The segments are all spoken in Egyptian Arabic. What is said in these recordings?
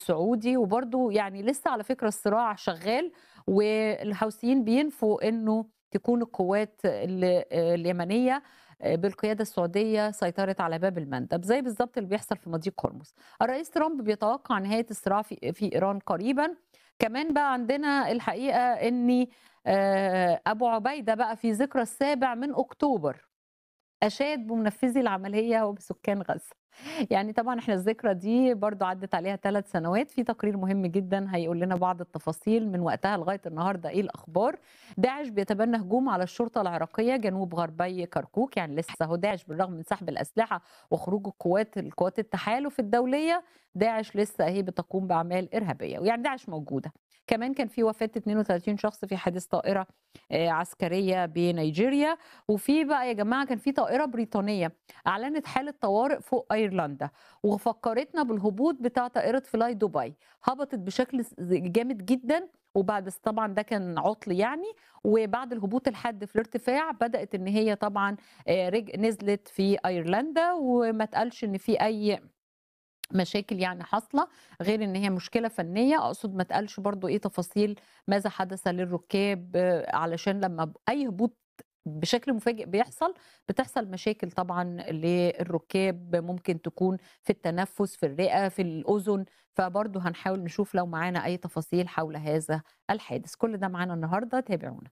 السعودي وبرضه يعني لسه على فكرة الصراع شغال والحوثيين بينفوا انه تكون القوات ال- اليمنيه بالقياده السعوديه سيطرت على باب المندب زي بالظبط اللي بيحصل في مضيق هرمز. الرئيس ترامب بيتوقع نهايه الصراع في في ايران قريبا. كمان بقى عندنا الحقيقه ان آه، ابو عبيده بقى في ذكرى السابع من اكتوبر اشاد بمنفذي العمليه وبسكان غزه. يعني طبعا احنا الذكرى دي برضو عدت عليها ثلاث سنوات في تقرير مهم جدا هيقول لنا بعض التفاصيل من وقتها لغايه النهارده ايه الاخبار داعش بيتبنى هجوم على الشرطه العراقيه جنوب غربي كركوك يعني لسه هو داعش بالرغم من سحب الاسلحه وخروج القوات القوات التحالف الدوليه داعش لسه اهي بتقوم باعمال ارهابيه ويعني داعش موجوده كمان كان في وفاه 32 شخص في حادث طائره آه، عسكريه بنيجيريا وفي بقى يا جماعه كان في طائره بريطانيه اعلنت حاله طوارئ فوق ايرلندا وفكرتنا بالهبوط بتاع طائره فلاي دبي هبطت بشكل جامد جدا وبعد بس طبعا ده كان عطل يعني وبعد الهبوط الحاد في الارتفاع بدات ان هي طبعا آه، رج- نزلت في ايرلندا وما اتقالش ان في اي مشاكل يعني حاصله غير ان هي مشكله فنيه اقصد ما اتقالش برضو ايه تفاصيل ماذا حدث للركاب آه، علشان لما ب- اي هبوط بشكل مفاجئ بيحصل بتحصل مشاكل طبعا للركاب ممكن تكون في التنفس في الرئه في الاذن فبرضو هنحاول نشوف لو معانا اي تفاصيل حول هذا الحادث كل ده معانا النهارده تابعونا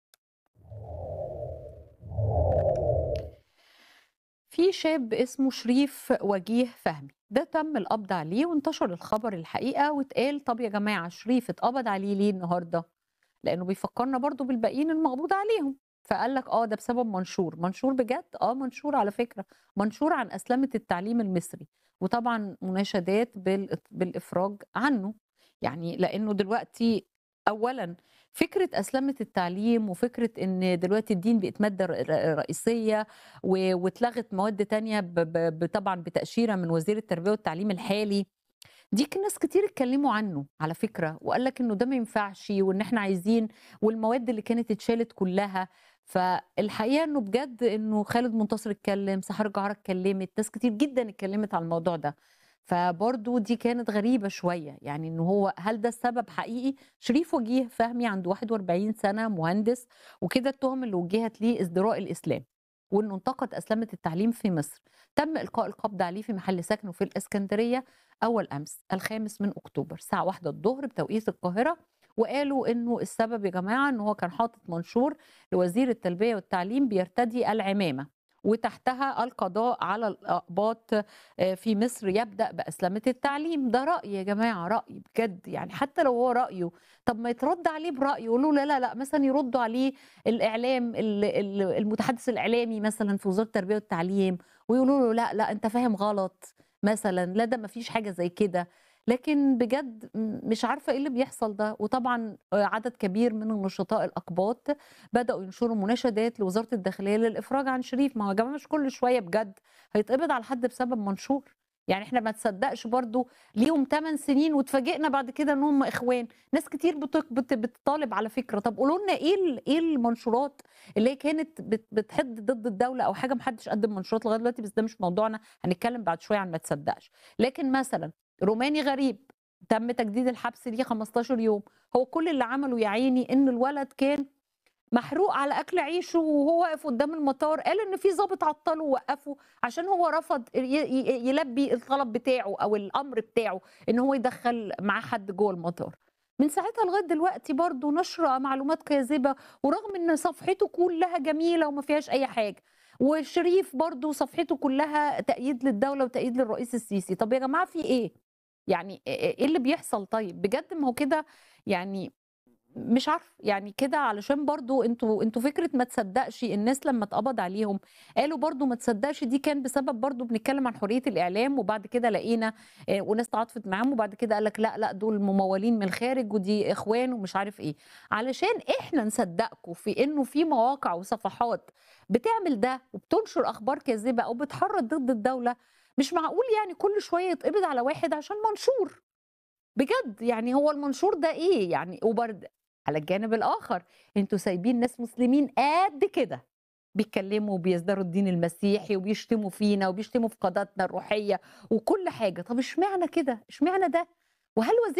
في شاب اسمه شريف وجيه فهمي ده تم القبض عليه وانتشر الخبر الحقيقه واتقال طب يا جماعه شريف اتقبض عليه ليه النهارده لانه بيفكرنا برضو بالباقيين المقبوض عليهم فقال لك اه ده بسبب منشور منشور بجد اه منشور على فكره منشور عن اسلمه التعليم المصري وطبعا مناشدات بال- بالافراج عنه يعني لانه دلوقتي اولا فكره اسلمه التعليم وفكره ان دلوقتي الدين بقت ماده ر- ر- رئيسيه و- واتلغت مواد تانية ب- ب- ب- طبعا بتاشيره من وزير التربيه والتعليم الحالي دي كان ناس كتير اتكلموا عنه على فكره وقال لك انه ده ما ينفعش وان احنا عايزين والمواد اللي كانت اتشالت كلها فالحقيقه انه بجد انه خالد منتصر اتكلم سحر جعره اتكلمت ناس كتير جدا اتكلمت على الموضوع ده فبرضو دي كانت غريبه شويه يعني انه هو هل ده السبب حقيقي شريف وجيه فهمي عنده 41 سنه مهندس وكده التهم اللي وجهت ليه ازدراء الاسلام وانه انتقد اسلمه التعليم في مصر تم القاء القبض عليه في محل سكنه في الاسكندريه اول امس الخامس من اكتوبر الساعه واحدة الظهر بتوقيت القاهره وقالوا انه السبب يا جماعه ان هو كان حاطط منشور لوزير التربيه والتعليم بيرتدي العمامه وتحتها القضاء على الاقباط آه، في مصر يبدا باسلمه التعليم ده راي يا جماعه راي بجد يعني حتى لو هو رايه طب ما يترد عليه برايه يقولوا لا لا لا مثلا يردوا عليه الاعلام ال- ال- المتحدث الاعلامي مثلا في وزاره التربيه والتعليم ويقولوا له لا لا انت فاهم غلط مثلا لا ده ما فيش حاجه زي كده لكن بجد م- مش عارفه ايه اللي بيحصل ده وطبعا آه، عدد كبير من النشطاء الاقباط بداوا ينشروا مناشدات لوزاره الداخليه للافراج عن شريف ما هو يا جماعه مش كل شويه بجد هيتقبض على حد بسبب منشور يعني احنا ما تصدقش برضو ليهم 8 سنين وتفاجئنا بعد كده ان هم اخوان ناس كتير بت- بت- بتطالب على فكره طب قولوا لنا ايه ال- ايه المنشورات اللي هي كانت بت- بتحد ضد الدوله او حاجه محدش قدم منشورات لغايه دلوقتي بس ده مش موضوعنا هنتكلم بعد شويه عن ما تصدقش لكن مثلا روماني غريب تم تجديد الحبس ليه 15 يوم هو كل اللي عمله يا عيني ان الولد كان محروق على اكل عيشه وهو واقف قدام المطار قال ان في ضابط عطله ووقفه عشان هو رفض ي- ي- يلبي الطلب بتاعه او الامر بتاعه ان هو يدخل معاه حد جوه المطار من ساعتها لغايه دلوقتي برضه نشر معلومات كاذبه ورغم ان صفحته كلها جميله وما فيهاش اي حاجه والشريف برضه صفحته كلها تأييد للدولة وتأييد للرئيس السيسي طب يا جماعة في ايه يعني ايه اللي بيحصل طيب بجد ما هو كده يعني مش عارف يعني كده علشان برضو انتوا انتوا فكره ما تصدقش الناس لما اتقبض عليهم قالوا برضو ما تصدقش دي كان بسبب برضو بنتكلم عن حريه الاعلام وبعد كده لقينا آه، وناس تعاطفت معاهم وبعد كده قال لك لا لا دول ممولين من الخارج ودي اخوان ومش عارف ايه علشان احنا نصدقكم في انه في مواقع وصفحات بتعمل ده وبتنشر اخبار كاذبه او بتحرض ضد الدوله مش معقول يعني كل شويه يتقبض على واحد عشان منشور بجد يعني هو المنشور ده ايه يعني وبرد على الجانب الاخر انتوا سايبين ناس مسلمين قد كده بيتكلموا وبيزدروا الدين المسيحي وبيشتموا فينا وبيشتموا في قاداتنا الروحيه وكل حاجه طب اشمعنى كده اشمعنى ده وهل وزير